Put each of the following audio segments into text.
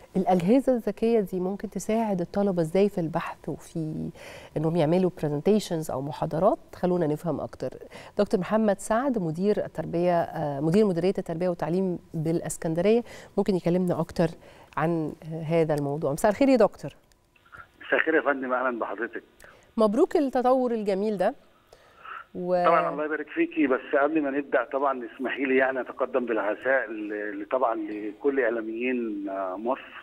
الاجهزه الذكيه دي ممكن تساعد الطلبه ازاي في البحث وفي انهم يعملوا برزنتيشنز او محاضرات خلونا نفهم اكتر دكتور محمد سعد مدير التربيه آه، مدير مديريه التربيه والتعليم بالاسكندريه ممكن يكلمنا اكتر عن آه، هذا الموضوع مساء الخير يا دكتور مساء الخير يا فندم اهلا بحضرتك مبروك التطور الجميل ده و... طبعا الله يبارك فيكي بس قبل ما نبدا طبعا اسمحي لي يعني اتقدم بالعزاء ل- طبعا لكل اعلاميين آه، مصر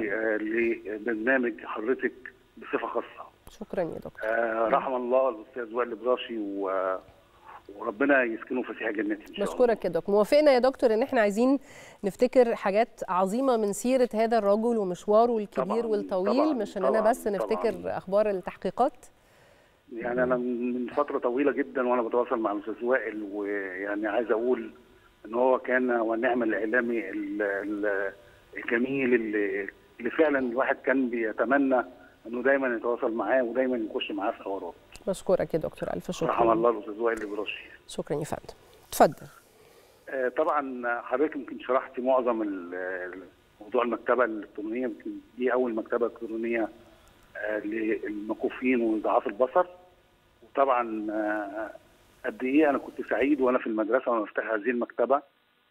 ولبرنامج حضرتك بصفه خاصه شكرا يا دكتور آه، رحم الله الاستاذ وائل البراشي و- وربنا يسكنه فسيح جنته ان شاء الله بشكرك يا دكتور موافقنا يا دكتور ان احنا عايزين نفتكر حاجات عظيمه من سيره هذا الرجل ومشواره الكبير طبعاً، والطويل طبعاً، مش اننا طبعاً، بس نفتكر طبعاً. اخبار التحقيقات يعني انا من من فتره طويله جدا وانا بتواصل مع الاستاذ وائل ويعني عايز اقول ان هو كان ونعم الاعلامي ال- ال- الجميل اللي, اللي فعلا الواحد كان بيتمنى انه دايما يتواصل معاه ودايما يخش معاه في حوارات بشكرك يا دكتور الف شكر رحم الله الاستاذ وائل البراشي شكرا يا فندم اتفضل آه، طبعا حضرتك يمكن شرحتي معظم ال- ال- موضوع المكتبه الالكترونيه يمكن دي اول مكتبه الكترونيه آه، للمكفوفين وضعاف البصر وطبعا آه، قد ايه انا كنت سعيد وانا في المدرسه وانا بفتح هذه المكتبه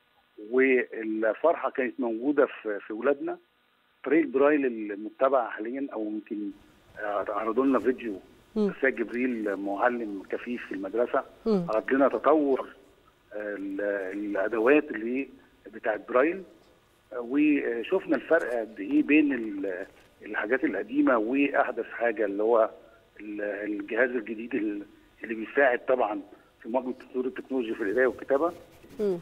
والفرحه كانت موجوده في في ولادنا طريق برايل المتبع حاليا او يمكن آه، عرضوا لنا فيديو مم. استاذ جبريل معلم كفيف في المدرسه مم. عرض لنا تطور ال- الادوات اللي بتاعت برايل وشفنا الفرق قد ايه بين ال- الحاجات القديمه واحدث حاجه اللي هو ال- الجهاز الجديد ال- اللي بيساعد طبعا في مواجهه تطوير التكنولوجيا في القرايه والكتابه مم.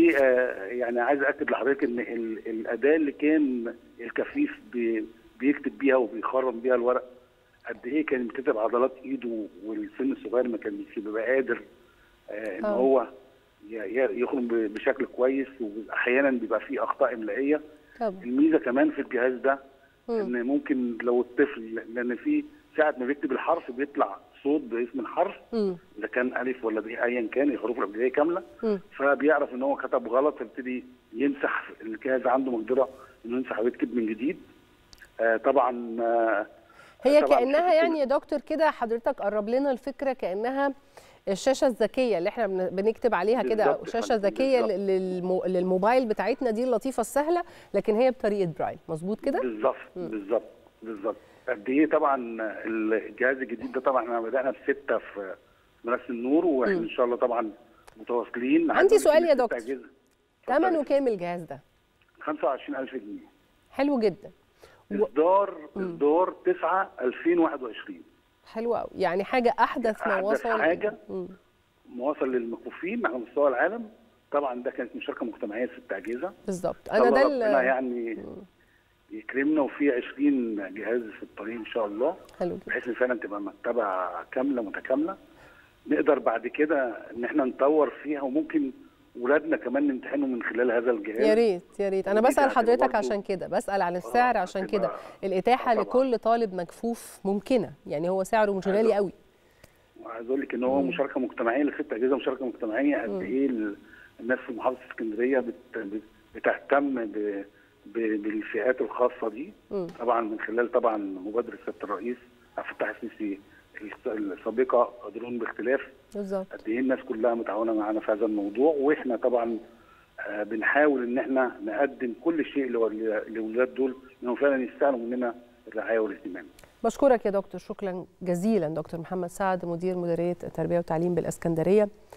ويعني عايز اكد لحضرتك ان ال- الاداه اللي كان الكفيف بي- بيكتب بيها وبيخرم بيها الورق قد ايه كان بتتعب عضلات ايده والسن الصغير ما كانش بيبقى قادر آه ان آه. هو ي- ي- يخرم ب- بشكل كويس واحيانا بيبقى فيه اخطاء املائيه طبعا الميزه كمان في الجهاز ده مم. ان ممكن لو الطفل لان في ساعه ما بيكتب الحرف بيطلع صوت باسم الحرف مم. اذا كان الف ولا ب ايا كان الحروف الابجديه كامله مم. فبيعرف ان هو كتب غلط فيبتدي يمسح الجهاز عنده مقدره انه يمسح ويكتب من جديد آه طبعا آه هي طبعاً كانها في- يعني يا دكتور كده حضرتك قرب لنا الفكره كانها الشاشه الذكيه اللي احنا بن- بنكتب عليها كده بالظبط أو يا شاشه فندم، ذكيه بالظبط. للمو... للموبايل بتاعتنا دي اللطيفه السهله لكن هي بطريقه برايل مظبوط كده بالظبط بالظبط بالظبط قد ايه طبعا الجهاز الجديد ده طبعا احنا بدانا بسته في مدرسه النور واحنا ان شاء الله طبعا متواصلين عندي عايز أقول سؤال لك يا الست دكتور. أجهزة. ثمنه اتفضلي. كام الجهاز ده 25000 جنيه حلو جدا و- اصدار اصدار 9 2021 حلو قوي يعني حاجه احدث ما أحدث وصل حاجة. مم. موصل للمكفوفين على مستوى العالم طبعا ده كانت مشاركه مجتمعيه ست اجهزه بالظبط انا انا ده ربنا ال- يعني يكرمنا وفي 20 جهاز في الطريق ان شاء الله حلو جدا بحيث ان فعلا تبقى مكتبه كامله متكامله نقدر بعد كده ان احنا نطور فيها وممكن ولادنا كمان نمتحنوا من خلال هذا الجهاز يا ريت يا ريت انا ودي بسال هتبقى حضرتك برضو- عشان كده بسال عن السعر عشان كده هتبقى- الاتاحه آه طبعاً. لكل طالب مكفوف ممكنه يعني هو سعره مش غالي قوي وعايز اقول لك ان هو مشاركه مجتمعيه لست اجهزه مشاركه مجتمعيه قد ايه ال- الناس في محافظه اسكندريه بت بت- بتهتم ب- ب- بالفئات الخاصه دي مم. طبعا من خلال طبعا مبادره سياده الرئيس عبد الفتاح السيسي الس- السابقه قادرون باختلاف بالظبط قد ايه الناس كلها متعاونه معانا في هذا الموضوع واحنا طبعا آه، بنحاول ان احنا نقدم كل شيء لو- لاولاد دول انهم فعلا يستاهلوا مننا الرعايه والاهتمام. بشكرك يا دكتور شكرا جزيلا دكتور محمد سعد مدير مديريه التربيه والتعليم بالاسكندريه